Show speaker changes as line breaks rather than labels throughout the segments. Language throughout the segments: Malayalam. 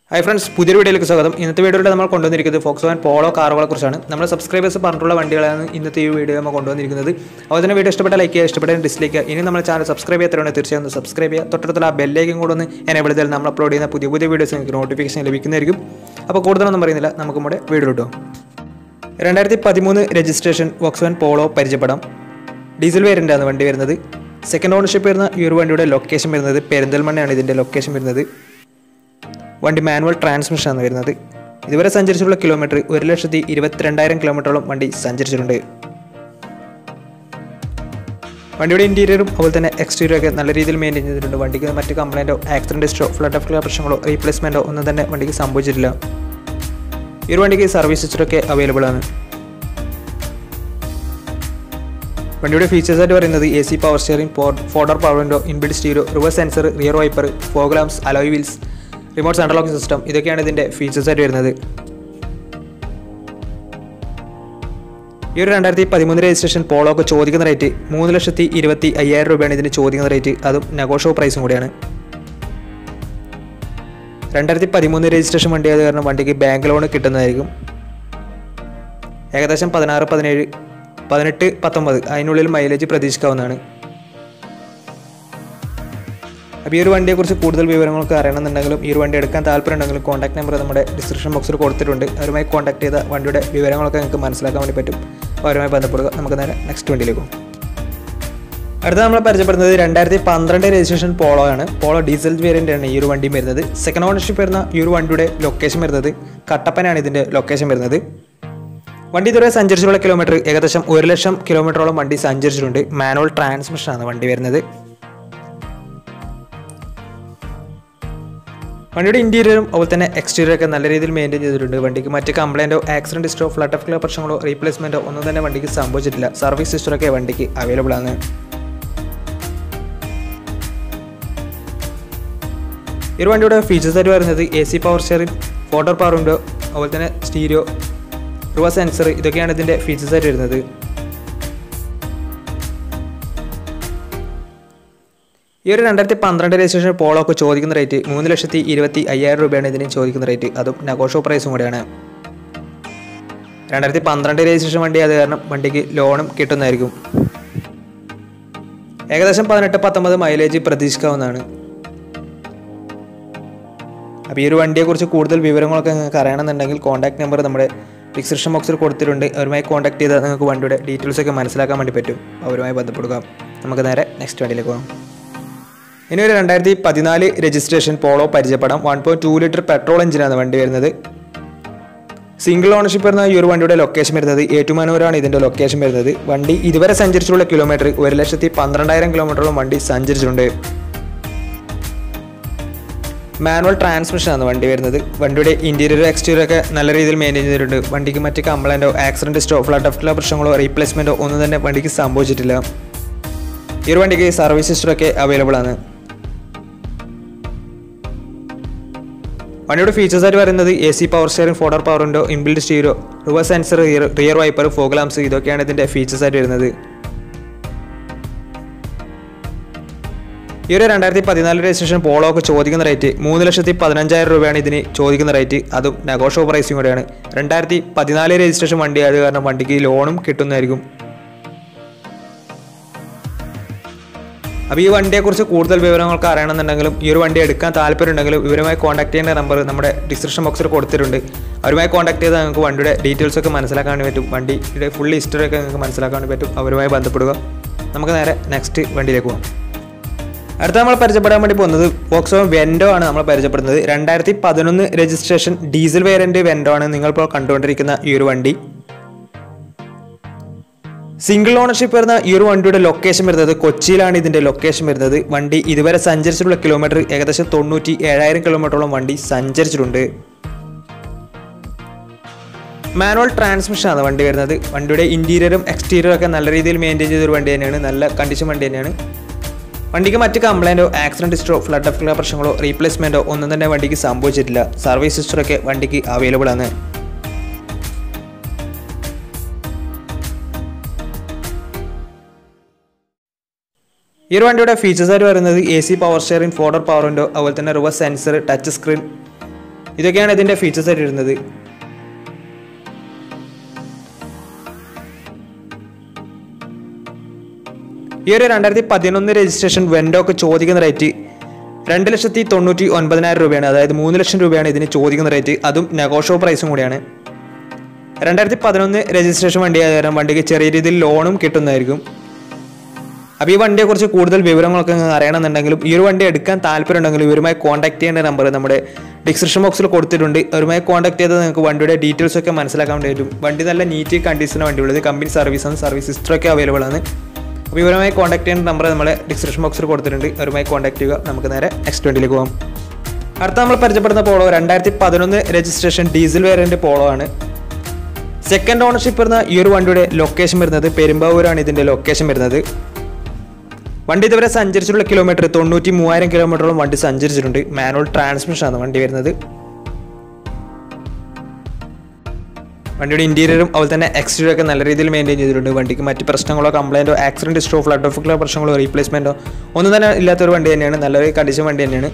ഹായ് ഫ്രണ്ട്സ് പുതിയൊരു വീഡിയോയിലേക്ക് സ്വാഗതം ഇന്നത്തെ വീഡിയോയിൽ നമ്മൾ കൊണ്ടുവന്നിരിക്കുന്നത് ഫോക്സ് വാൻ പോളോ കാറുകളെ കുറിച്ചാണ് നമ്മുടെ സബ്സ്ക്രൈബേഴ്സ് പറഞ്ഞിട്ടുള്ള വണ്ടികളാണ് ഇന്നത്തെ ഈ വീഡിയോ നമ്മൾ കൊണ്ടുവന്നിരിക്കുന്നത് അതുപോലെ തന്നെ വീഡിയോ ഇഷ്ടപ്പെട്ട ലൈക്ക് ചെയ്യുക ഇഷ്ടപ്പെട്ട ഡിസ്ലൈക്ക് ചെയ്യുക ഇനി നമ്മുടെ ചാനൽ സബ്സ്ക്രൈബ് ചെയ്യാത്തവരാണ് തീർച്ചയായും ഒന്ന് സബ്സ്ക്രൈബ് ചെയ്യുക തൊട്ടടുത്തുള്ള ആ ബെല്ലേക്കും കൂടെ ഒന്ന് എനേബിൾ ചെയ്താൽ നമ്മൾ അപ്ലോഡ് ചെയ്യുന്ന പുതിയ പുതിയ വീഡിയോസ് നിങ്ങൾക്ക് നോട്ടിഫിക്കേഷൻ ലഭിക്കുന്നതായിരിക്കും അപ്പോൾ കൂടുതലൊന്നും പറയുന്നില്ല നമുക്ക് നമ്മുടെ വീഡിയോ കിട്ടും രണ്ടായിരത്തി പതിമൂന്ന് രജിസ്ട്രേഷൻ വോക്സ് വാൻ പോളോ പരിചയപ്പെടാം ഡീസൽ വേരിയൻ്റാണ് വണ്ടി വരുന്നത് സെക്കൻഡ് ഓണർഷിപ്പ് വരുന്ന ഈ ഒരു വണ്ടിയുടെ ലൊക്കേഷൻ വരുന്നത് പെരിന്തൽമണ്ണയാണ് ഇതിൻ്റെ ലൊക്കേഷൻ വരുന്നത് വണ്ടി മാനുവൽ ട്രാൻസ്മിഷൻ ആണ് വരുന്നത് ഇതുവരെ സഞ്ചരിച്ചിട്ടുള്ള കിലോമീറ്റർ ഒരു ലക്ഷത്തി ഇരുപത്തിരണ്ടായിരം കിലോമീറ്ററോളം വണ്ടി സഞ്ചരിച്ചിട്ടുണ്ട് വണ്ടിയുടെ ഇൻറ്റീരിയറും അതുപോലെ തന്നെ എക്സ്റ്റീരിയർ ഒക്കെ നല്ല രീതിയിൽ മെയിൻറ്റെയിൻ ചെയ്തിട്ടുണ്ട് വണ്ടിക്ക് മറ്റ് കംപ്ലൈൻറ്റോ ആക്സിഡൻറ്റ് ഹിസ്റ്ററോ ഫ്ലഡ് ഓഫ് പ്രശ്നങ്ങളോ റീപ്ലേസ്മെൻറ്റോ ഒന്നും തന്നെ വണ്ടിക്ക് സംഭവിച്ചിട്ടില്ല ഈ ഒരു വണ്ടിക്ക് സർവീസ് ഹിസ്റ്ററൊക്കെ അവൈലബിൾ ആണ് വണ്ടിയുടെ ഫീച്ചേഴ്സ് ആയിട്ട് പറയുന്നത് A C power steering four door power window inbuilt stereo reverse sensor rear wiper fog lamps alloy wheels remote central locking system ഇതൊക്കെയാണ് ഇതിൻ്റെ ഫീച്ചേഴ്സ് ആയിട്ട് വരുന്നത് ഈ ഒരു രണ്ടായിരത്തി പതിമൂന്ന് രജിസ്ട്രേഷൻ പോളോക്ക് ചോദിക്കുന്ന റേറ്റ് മൂന്ന് ലക്ഷത്തി ഇരുപത്തി അയ്യായിരം രൂപയാണ് ഇതിന് ചോദിക്കുന്ന റേറ്റ് അതും നെഗോഷോ പ്രൈസും കൂടിയാണ് രണ്ടായിരത്തി പതിമൂന്ന് രജിസ്ട്രേഷൻ വണ്ടി ആയത് കാരണം വണ്ടിക്ക് ബാങ്ക് ലോൺ കിട്ടുന്നതായിരിക്കും ഏകദേശം പതിനാറ് പതിനേഴ് പതിനെട്ട് പത്തൊമ്പത് അതിനുള്ളിൽ മൈലേജ് പ്രതീക്ഷിക്കാവുന്നതാണ് അപ്പോൾ ഈ ഒരു വണ്ടിയെക്കുറിച്ച് കൂടുതൽ വിവരങ്ങളൊക്കെ അറിയണമെന്നുണ്ടെങ്കിലും ഈ ഒരു വണ്ടി എടുക്കാൻ താല്പര്യമുണ്ടെങ്കിലും കോൺടാക്ട് നമ്പർ നമ്മുടെ ഡിസ്ക്രിപ്ഷൻ ബോക്സിൽ കൊടുത്തിട്ടുണ്ട് അവരുമായി കോൺടാക്ട് ചെയ്ത വണ്ടിയുടെ വിവരങ്ങളൊക്കെ നിങ്ങൾക്ക് മനസ്സിലാക്കാൻ വേണ്ടി പറ്റും അപ്പോൾ അവരുമായി ബന്ധപ്പെടുക നമുക്ക് നേരെ നെക്സ്റ്റ് വണ്ടിയിലേക്ക് പോകും അടുത്ത നമ്മൾ പരിചയപ്പെടുന്നത് രണ്ടായിരത്തി പന്ത്രണ്ട് രജിസ്ട്രേഷൻ പോളോ ആണ് പോളോ ഡീസൽ വേരിയൻ്റ് ആണ് ഈ ഒരു വണ്ടി വരുന്നത് സെക്കൻഡ് ഓണർഷിപ്പ് വരുന്ന ഈ ഒരു വണ്ടിയുടെ ലൊക്കേഷൻ വരുന്നത് കട്ടപ്പനയാണ് ഇതിൻ്റെ ലൊക്കേഷൻ വരുന്നത് വണ്ടി ഇതുവരെ സഞ്ചരിച്ചിട്ടുള്ള കിലോമീറ്റർ ഏകദേശം ഒരു ലക്ഷം കിലോമീറ്ററോളം വണ്ടി സഞ്ചരിച്ചിട്ടുണ്ട് മാനുവൽ ട്രാൻസ്മിഷനാണ് വണ്ടി വരുന്നത് വണ്ടിയുടെ ഇൻറ്റീരിയറും അതുപോലെ തന്നെ എക്സ്റ്റീരിയർ ഒക്കെ നല്ല രീതിയിൽ മെയിൻറ്റെയിൻ ചെയ്തിട്ടുണ്ട് വണ്ടിക്ക് മറ്റ് കംപ്ലൈൻറ്റോ ആക്സിഡൻറ്റ് ഹിസ്റ്ററോ ഫ്ലഡ് ഓഫ് പ്രശ്നങ്ങളോ റീപ്ലേസ്മെൻറ്റോ ഒന്നും തന്നെ വണ്ടിക്ക് സംഭവിച്ചിട്ടില്ല സർവീസ് ഹിസ്റ്ററൊക്കെ വണ്ടിക്ക് അവൈലബിൾ ആണ് ഈ ഒരു വണ്ടിയുടെ ഫീച്ചേഴ്സ് ആയിട്ട് വരുന്നത് A C power steering four door power window അതുപോലെ തന്നെ സ്റ്റീരിയോ റിവ സെൻസർ ഇതൊക്കെയാണ് ഇതിൻ്റെ ഫീച്ചേഴ്സ് ആയിട്ട് വരുന്നത് ഈ ഒരു രണ്ടായിരത്തി പന്ത്രണ്ട് രജിസ്ട്രേഷൻ പോളോക്ക് ചോദിക്കുന്ന റേറ്റ് മൂന്ന് ലക്ഷത്തി ഇരുപത്തി അയ്യായിരം രൂപയാണ് ഇതിന് ചോദിക്കുന്ന റേറ്റ് അതും നെഗോഷോ പ്രൈസും കൂടിയാണ് രണ്ടായിരത്തി പന്ത്രണ്ട് രജിസ്ട്രേഷൻ വണ്ടി അത് കാരണം വണ്ടിക്ക് ലോണും കിട്ടുന്നതായിരിക്കും ഏകദേശം പതിനെട്ട് പത്തൊമ്പത് മൈലേജ് പ്രതീക്ഷിക്കാവുന്നതാണ് അപ്പോൾ ഈ ഒരു വണ്ടിയെക്കുറിച്ച് കൂടുതൽ വിവരങ്ങളൊക്കെ നിങ്ങൾക്ക് അറിയണമെന്നുണ്ടെങ്കിൽ കോൺടാക്ട് നമ്പർ നമ്മുടെ ഡിസ്ക്രിപ്ഷൻ ബോക്സിൽ കൊടുത്തിട്ടുണ്ട് അവരുമായി കോൺടാക്ട് ചെയ്താൽ നിങ്ങൾക്ക് വണ്ടിയുടെ ഡീറ്റെയിൽസ് ഒക്കെ മനസ്സിലാക്കാൻ വേണ്ടി പറ്റും അവരുമായി ബന്ധപ്പെടുക നമുക്ക് നേരെ നെക്സ്റ്റ് വണ്ടിയിലേക്ക് പോകാം ഇനി ഒരു രണ്ടായിരത്തി പതിനാല് രജിസ്ട്രേഷൻ പോളോ പരിചയപ്പെടാം one point two litre petrol എഞ്ചിനാണ് വണ്ടി വരുന്നത് സിംഗിൾ ഓണർഷിപ്പ് വരുന്ന ഈ ഒരു വണ്ടിയുടെ ലൊക്കേഷൻ വരുന്നത് ഏറ്റുമാനൂരാണ് ഇതിൻ്റെ ലൊക്കേഷൻ വരുന്നത് വണ്ടി ഇതുവരെ സഞ്ചരിച്ചിട്ടുള്ള കിലോമീറ്റർ ഒരു ലക്ഷത്തി പന്ത്രണ്ടായിരം കിലോമീറ്ററോളം വണ്ടി സഞ്ചരിച്ചിട്ടുണ്ട് മാനുവൽ ട്രാൻസ്മിഷൻ ആണ് വണ്ടി വരുന്നത് വണ്ടിയുടെ ഇൻറ്റീരിയർ എക്സ്റ്റീരിയർ ഒക്കെ നല്ല രീതിയിൽ മെയിൻറ്റെയിൻ ചെയ്തിട്ടുണ്ട് വണ്ടിക്ക് മറ്റ് കംപ്ലൈൻറ്റോ ആക്സിഡൻറ്റ് ഹിസ്റ്റോ ഫ്ലഡ് ഓഫ് പ്രശ്നങ്ങളോ റീപ്ലേസ്മെൻറ്റോ ഒന്നും തന്നെ വണ്ടിക്ക് സംഭവിച്ചിട്ടില്ല ഈ ഒരു വണ്ടിക്ക് സർവീസ് ഹിസ്റ്ററൊക്കെ അവൈലബിൾ ആണ് വണ്ടിയുടെ ഫീച്ചേഴ്സ് ആയിട്ട് പറയുന്നത് A C power steering four door power window inbuilt stereo reverse sensor rear wiper fog lamps ഇതൊക്കെയാണ് ഇതിൻ്റെ ഫീച്ചേഴ്സ് ആയിട്ട് വരുന്നത് ഈ ഒരു രണ്ടായിരത്തി പതിനാല് രജിസ്ട്രേഷൻ പോളോക്ക് ചോദിക്കുന്ന റേറ്റ് മൂന്ന് ലക്ഷത്തി പതിനഞ്ചായിരം രൂപയാണ് ഇതിന് ചോദിക്കുന്ന റേറ്റ് അതും നെഗോഷോ പ്രൈസും കൂടെയാണ് രണ്ടായിരത്തി പതിനാല് രജിസ്ട്രേഷൻ വണ്ടി ആയത് കാരണം വണ്ടിക്ക് ലോണും കിട്ടുന്നതായിരിക്കും അപ്പോൾ ഈ വണ്ടിയെക്കുറിച്ച് കൂടുതൽ വിവരങ്ങൾക്ക് അറിയണമെന്നുണ്ടെങ്കിലും ഈ ഒരു വണ്ടി എടുക്കാൻ താല്പര്യമുണ്ടെങ്കിലും ഇവരുമായി കോൺടാക്ട് ചെയ്യേണ്ട നമ്പർ നമ്മുടെ ഡിസ്ക്രിപ്ഷൻ ബോക്സിൽ കൊടുത്തിട്ടുണ്ട് അവരുമായി കോൺടാക്ട് ചെയ്താൽ നിങ്ങൾക്ക് വണ്ടിയുടെ ഡീറ്റെയിൽസ് ഒക്കെ മനസ്സിലാക്കാൻ വേണ്ടി പറ്റും വണ്ടിയുടെ ഫുൾ ഹിസ്റ്ററി ഒക്കെ നിങ്ങൾക്ക് മനസ്സിലാക്കാൻ വേണ്ടി പറ്റും അവരുമായി ബന്ധപ്പെടുക നമുക്ക് നേരെ നെക്സ്റ്റ് വണ്ടിയിലേക്ക് പോകാം അടുത്ത നമ്മൾ പരിചയപ്പെടാൻ വേണ്ടി പോകുന്നത് വോക്സോ വെൻഡോ ആണ് നമ്മൾ പരിചയപ്പെടുന്നത് രണ്ടായിരത്തി പതിനൊന്ന് രജിസ്ട്രേഷൻ ഡീസൽ വേരിയന്റ് വെൻഡോ ആണ് നിങ്ങളിപ്പോൾ കണ്ടുകൊണ്ടിരിക്കുന്ന ഈ ഒരു വണ്ടി സിംഗിൾ ഓണർഷിപ്പ് വരുന്ന ഈ ഒരു വണ്ടിയുടെ ലൊക്കേഷൻ വരുന്നത് കൊച്ചിയിലാണ് ഇതിന്റെ ലൊക്കേഷൻ വരുന്നത് വണ്ടി ഇതുവരെ സഞ്ചരിച്ചിട്ടുള്ള കിലോമീറ്റർ ഏകദേശം തൊണ്ണൂറ്റി ഏഴായിരം കിലോമീറ്ററോളം വണ്ടി സഞ്ചരിച്ചിട്ടുണ്ട് മാനുവൽ ട്രാൻസ്മിഷൻ ആണ് വണ്ടി വരുന്നത് വണ്ടിയുടെ ഇന്റീരിയറും എക്സ്റ്റീരിയറും ഒക്കെ നല്ല രീതിയിൽ മെയിൻറ്റെയിൻ ചെയ്ത ഒരു വണ്ടി തന്നെയാണ് നല്ല കണ്ടീഷൻ വണ്ടി തന്നെയാണ് വണ്ടിക്ക് മറ്റ് കംപ്ലൈൻറ്റോ ആക്സിഡൻറ്റ് ഹിസ്റ്ററോ ഫ്ലഡ് ഓഫ് പ്രശ്നങ്ങളോ റീപ്ലേസ്മെൻറ്റോ ഒന്നും തന്നെ വണ്ടിക്ക് സംഭവിച്ചിട്ടില്ല സർവീസ് ഹിസ്റ്ററൊക്കെ വണ്ടിക്ക് അവൈലബിൾ ആണ് ഈ ഒരു വണ്ടിയുടെ ഫീച്ചേഴ്സ് ആയിട്ട് പറയുന്നത് A C power steering four door power window അതുപോലെ തന്നെ റിവേഴ്സ് സെൻസർ ടച്ച് സ്ക്രീൻ ഇതൊക്കെയാണ് ഇതിൻ്റെ ഫീച്ചേഴ്സ് ആയിട്ട് വരുന്നത് ഈ ഒരു രണ്ടായിരത്തി പതിനൊന്ന് രജിസ്ട്രേഷൻ വെൻഡോക്ക് ചോദിക്കുന്ന റേറ്റ് രണ്ട് ലക്ഷത്തി തൊണ്ണൂറ്റി ഒൻപതിനായിരം രൂപയാണ് അതായത് മൂന്ന് ലക്ഷം രൂപയാണ് ഇതിന് ചോദിക്കുന്ന റേറ്റ് അതും നെഗോഷോ പ്രൈസും കൂടിയാണ് രണ്ടായിരത്തി പതിനൊന്ന് രജിസ്ട്രേഷൻ വണ്ടി ആയ കാരണം വണ്ടിക്ക് ചെറിയ രീതിയിൽ ലോണും കിട്ടുന്നതായിരിക്കും അപ്പോൾ ഈ വണ്ടിയെക്കുറിച്ച് കൂടുതൽ വിവരങ്ങളൊക്കെ നിങ്ങൾക്ക് അറിയണമെന്നുണ്ടെങ്കിലും ഈ ഒരു വണ്ടി എടുക്കാൻ താല്പര്യമുണ്ടെങ്കിലും ഇവരുമായി കോൺടാക്ട് ചെയ്യേണ്ട നമ്പർ നമ്മുടെ ഡിസ്ക്രിപ്ഷൻ ബോക്സിൽ കൊടുത്തിട്ടുണ്ട് അവരുമായി കോൺടാക്ട് ചെയ്താൽ നിങ്ങൾക്ക് വണ്ടിയുടെ ഡീറ്റെയിൽസ് ഒക്കെ മനസ്സിലാക്കാൻ വേണ്ടി പറ്റും വണ്ടി നല്ല നീറ്റ് കണ്ടീഷന് വണ്ടിയുള്ളത് കമ്പനി സർവീസാണ് സർവീസ് ഹിസ്റ്ററൊക്കെ അവൈലബിൾ ആണ് അപ്പോൾ ഇവരുമായി കോൺടാക്ട് ചെയ്യേണ്ട നമ്പർ നമ്മളെ ഡിസ്ക്രിപ്ഷൻ ബോക്സിൽ കൊടുത്തിട്ടുണ്ട് അവരുമായി കോൺടാക്ട് ചെയ്യുക നമുക്ക് നേരെ നെക്സ്റ്റ് വണ്ടിയിലേക്ക് പോകാം അടുത്ത നമ്മൾ പരിചയപ്പെടുന്ന പോളോ രണ്ടായിരത്തി പതിനൊന്ന് രജിസ്ട്രേഷൻ ഡീസൽ വേരിയൻ്റ് പോളോ ആണ് സെക്കൻഡ് ഓണർഷിപ്പ് വരുന്ന ഈ ഒരു വണ്ടിയുടെ ലൊക്കേഷൻ വരുന്നത് പെരുമ്പാവൂരാണ് ഇതിൻ്റെ ലൊക്കേഷൻ വരുന്നത് വണ്ടി ഇതുവരെ സഞ്ചരിച്ചിട്ടുള്ള കിലോമീറ്റർ തൊണ്ണൂറ്റി മൂവായിരം കിലോമീറ്ററോളം വണ്ടി സഞ്ചരിച്ചിട്ടുണ്ട് മാനുവൽ ട്രാൻസ്മിഷൻ ആണ് വണ്ടി വരുന്നത് വണ്ടിയുടെ ഇന്റീരിയറും അതുപോലെ തന്നെ എക്സ്റ്റീരിയർ ഒക്കെ നല്ല രീതിയിൽ മെയിൻറ്റെയിൻ ചെയ്തിട്ടുണ്ട് വണ്ടിക്ക് മറ്റ് പ്രശ്നങ്ങളോ കംപ്ലൈൻറ്റോ ആക്സിഡന്റ് ഹിസ്റ്റോ ഫ്ലഡ് ഓഫിക്കുള്ള പ്രശ്നങ്ങളോ റീപ്ലേസ്മെൻറ്റോ ഒന്നും തന്നെ ഇല്ലാത്തൊരു വണ്ടി തന്നെയാണ് നല്ലൊരു കണ്ടീഷൻ വണ്ടി തന്നെയാണ്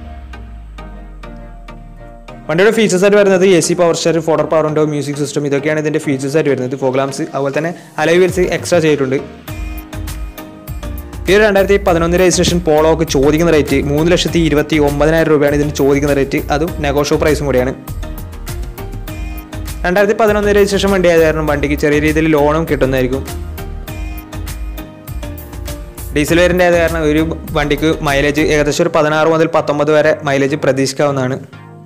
വണ്ടിയുടെ ഫീച്ചേഴ്സ് ആയിട്ട് വരുന്നത് A C power star four door power ഉണ്ടോ മ്യൂസിക് സിസ്റ്റം ഇതൊക്കെയാണ് ഇതിൻ്റെ ഫീച്ചേഴ്സ് ആയിട്ട് വരുന്നത് ഫോഗ്ലാംസ് അതുപോലെ തന്നെ അലൈ വീൽസ് എക്സ്ട്രാ ചെയ്തിട്ടുണ്ട് ഈ ഒരു രണ്ടായിരത്തി പതിനൊന്ന് രജിസ്ട്രേഷൻ പോളോക്ക് ചോദിക്കുന്ന റേറ്റ് മൂന്ന് ലക്ഷത്തി ഇരുപത്തി ഒമ്പതിനായിരം രൂപയാണ് ഇതിന് ചോദിക്കുന്ന റേറ്റ് അതും നെഗോഷോ പ്രൈസും കൂടിയാണ് രണ്ടായിരത്തി പതിനൊന്ന് രജിസ്ട്രേഷൻ വണ്ടി ആയത് കാരണം വണ്ടിക്ക് ചെറിയ രീതിയിൽ ലോണും കിട്ടുന്നതായിരിക്കും ഡീസൽ വേരിൻ്റെ ആയത് കാരണം ഒരു വണ്ടിക്ക് മൈലേജ് ഏകദേശം ഒരു പതിനാറ് മുതൽ പത്തൊമ്പത് വരെ മൈലേജ് പ്രതീക്ഷിക്കാവുന്നതാണ്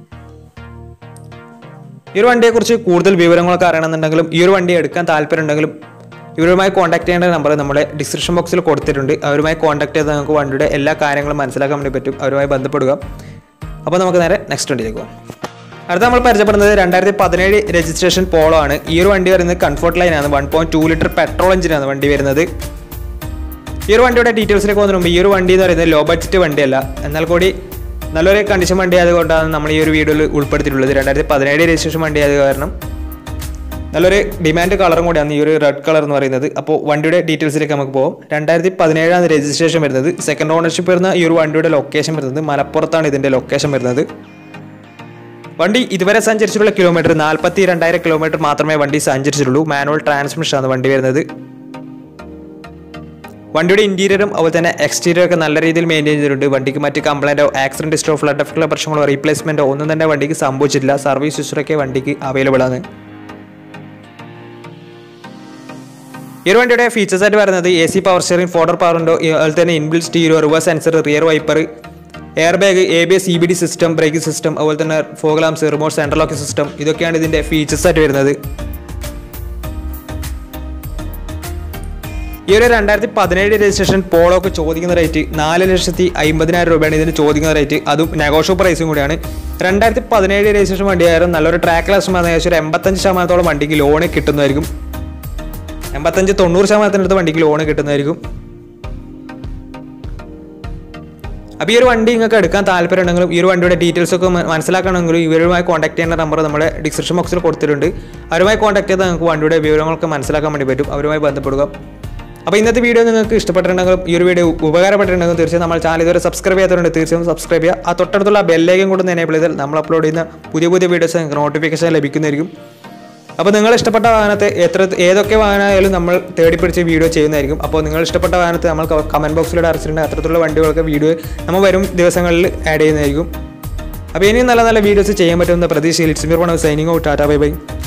ഈ ഒരു വണ്ടിയെക്കുറിച്ച് കൂടുതൽ വിവരങ്ങളൊക്കെ അറിയണമെന്നുണ്ടെങ്കിലും ഈ ഒരു വണ്ടി എടുക്കാൻ താല്പര്യമുണ്ടെങ്കിലും ഇവരുമായി കോൺടാക്ട് ചെയ്യേണ്ട നമ്പർ നമ്മുടെ ഡിസ്ക്രിപ്ഷൻ ബോക്സിൽ കൊടുത്തിട്ടുണ്ട് അവരുമായി കോൺടാക്ട് ചെയ്താൽ നമുക്ക് വണ്ടിയുടെ എല്ലാ കാര്യങ്ങളും മനസ്സിലാക്കാൻ വേണ്ടി പറ്റും അവരുമായി ബന്ധപ്പെടുക അപ്പോൾ നമുക്ക് നേരെ നെക്സ്റ്റ് വണ്ടിയിലേക്ക് പോകാം അടുത്ത നമ്മൾ പരിചയപ്പെടുന്നത് രണ്ടായിരത്തി പതിനേഴ് രജിസ്ട്രേഷൻ പോളോ ആണ് ഈ ഒരു വണ്ടി വരുന്നത് കംഫർട്ട് ലൈനാണ് one point two litre petrol എഞ്ചിനാണ് വണ്ടി വരുന്നത് ഈ ഒരു വണ്ടിയുടെ ഡീറ്റെയിൽസിലേക്ക് പോകുന്നതിന് മുമ്പ് ഈ ഒരു വണ്ടി എന്ന് പറയുന്നത് ലോ ബഡ്ജറ്റ് വണ്ടിയല്ല എന്നാൽ കൂടി നല്ലൊരു കണ്ടീഷൻ വണ്ടി ആയതുകൊണ്ടാണ് നമ്മൾ ഈ ഒരു വീഡിയോയിൽ ഉൾപ്പെടുത്തിയിട്ടുള്ളത് രണ്ടായിരത്തി പതിനേഴ് രജിസ്ട്രേഷൻ വണ്ടി ആയത് കാരണം നല്ലൊരു ഡിമാൻഡ് കളറും കൂടിയാണ് ഈ ഒരു റെഡ് കളർ എന്ന് പറയുന്നത് അപ്പോൾ വണ്ടിയുടെ ഡീറ്റെയിൽസിലേക്ക് നമുക്ക് പോകാം രണ്ടായിരത്തി പതിനേഴാണ് രജിസ്ട്രേഷൻ വരുന്നത് സെക്കൻഡ് ഓണർഷിപ്പ് വരുന്ന ഈ ഒരു വണ്ടിയുടെ ലൊക്കേഷൻ വരുന്നത് മലപ്പുറത്താണ് ഇതിൻ്റെ ലൊക്കേഷൻ വരുന്നത് വണ്ടി ഇതുവരെ സഞ്ചരിച്ചിട്ടുള്ള കിലോമീറ്റർ നാൽപ്പത്തി രണ്ടായിരം കിലോമീറ്റർ മാത്രമേ വണ്ടി സഞ്ചരിച്ചിട്ടുള്ളൂ മാനുവൽ ട്രാൻസ്മിഷൻ ആണ് വണ്ടി വരുന്നത് വണ്ടിയുടെ ഇന്റീരിയറും അതുപോലെ തന്നെ എക്സ്റ്റീരിയർ ഒക്കെ നല്ല രീതിയിൽ മെയിൻറ്റെയിൻ ചെയ്തിട്ടുണ്ട് വണ്ടിക്ക് മറ്റ് കംപ്ലൈൻറ്റോ ആക്സിഡന്റ് ഹിസ്റ്റോ ഫ്ലഡ് എഫക്റ്റുള്ള പ്രശ്നങ്ങളോ റീപ്ലേസ്മെന്റോ ഒന്നും തന്നെ വണ്ടിക്ക് സംഭവിച്ചിട്ടില്ല സർവീസ് ഹിസ്റ്ററൊക്കെ വണ്ടിക്ക് അവൈലബിൾ ആണ് ഈ ഒരു വണ്ടിയുടെ ഫീച്ചേഴ്സ് ആയിട്ട് വരുന്നത് A C power steering four door power ഉണ്ടോ അതുപോലെ തന്നെ inbuilt stereo reverse sensor rear wiper airbag A B S C B D system braking system അതുപോലെ തന്നെ fog lamps remote central locking system ഇതൊക്കെയാണ് ഇതിന്റെ ഫീച്ചേഴ്സ് ആയിട്ട് വരുന്നത് ഈ ഒരു രണ്ടായിരത്തി പതിനേഴ് രജിസ്ട്രേഷൻ പോളോക്ക് ചോദിക്കുന്ന റേറ്റ് നാല് ലക്ഷത്തി അമ്പതിനായിരം രൂപയാണ് ഇതിന് ചോദിക്കുന്ന റേറ്റ് അതും നെഗോഷോ പ്രൈസും കൂടിയാണ് രണ്ടായിരത്തി പതിനേഴ് രജിസ്ട്രേഷൻ വണ്ടിയായാലും നല്ലൊരു ട്രാക്ക് ലാസ്റ്റ് ഏകദേശം ഒരു എൺപത്തഞ്ച് ശതമാനത്തോളം വണ്ടിക്ക് ലോണ് കിട്ടുന്നതായിരിക്കും എൺപത്തഞ്ച് തൊണ്ണൂറ് ശതമാനത്തിനടുത്ത് വണ്ടിക്ക് ലോണ് കിട്ടുന്നതായിരിക്കും അപ്പോൾ ഈ ഒരു വണ്ടി നിങ്ങൾക്ക് എടുക്കാൻ താല്പര്യമുണ്ടെങ്കിലും ഈ ഒരു വണ്ടിയുടെ ഡീറ്റെയിൽസ് ഒക്കെ മ- മനസ്സിലാക്കണമെങ്കിലും ഇവരുമായി കോൺടാക്ട് ചെയ്യേണ്ട നമ്പർ നമ്മുടെ ഡിസ്ക്രിപ്ഷൻ ബോക്സിൽ കൊടുത്തിട്ടുണ്ട് അവരുമായി കോൺടാക്ട് ചെയ്താൽ നിങ്ങൾക്ക് വണ്ടിയുടെ വിവരങ്ങളൊക്കെ മനസ്സിലാക്കാൻ വേണ്ടി പറ്റും അവരുമായി ബന്ധപ്പെടുക അപ്പോൾ ഇന്നത്തെ വീഡിയോ നിങ്ങൾക്ക് ഇഷ്ടപ്പെട്ടിട്ടുണ്ടെങ്കിലും ഈ ഒരു വീഡിയോ ഉപകാരപ്പെട്ടിട്ടുണ്ടെങ്കിൽ തീർച്ചയായും നമ്മൾ ചാനൽ ഇതുവരെ സബ്സ്ക്രൈബ് ചെയ്യാത്തവരുണ്ട് തീർച്ചയായും സബ്സ്ക്രൈബ് ചെയ്യുക ആ തൊട്ടടുത്തുള്ള ബെല്ലേക്കും കൂടെ എനേബിൾ ചെയ്താൽ നമ്മൾ അപ്ലോഡ് ചെയ്യുന്ന പുതിയ പുതിയ വീഡിയോസ് നിങ്ങൾക്ക് നോട്ടിഫിക്കേഷൻ ലഭിക്കുന്നതായിരിക്കും അപ്പോൾ നിങ്ങൾ ഇഷ്ടപ്പെട്ട വാഹനത്തെ എത്ര ഏതൊക്കെ വാഹനമായാലും നമ്മൾ തേടി പിടിച്ച് വീഡിയോ ചെയ്യുന്നതായിരിക്കും അപ്പോൾ നിങ്ങൾ ഇഷ്ടപ്പെട്ട വാഹനത്തെ നമ്മൾ കമൻറ്റ് ബോക്സിലൂടെ അറച്ചിട്ടുണ്ട് അത്തരത്തിലുള്ള വണ്ടികളൊക്കെ വീഡിയോ നമ്മൾ വരും ദിവസങ്ങളിൽ ആഡ് ചെയ്യുന്നതായിരിക്കും അപ്പോൾ ഇനിയും നല്ല നല്ല വീഡിയോസ് ചെയ്യാൻ പറ്റുന്ന പ്രതീക്ഷയിൽ it's Meer one signing out tata bye by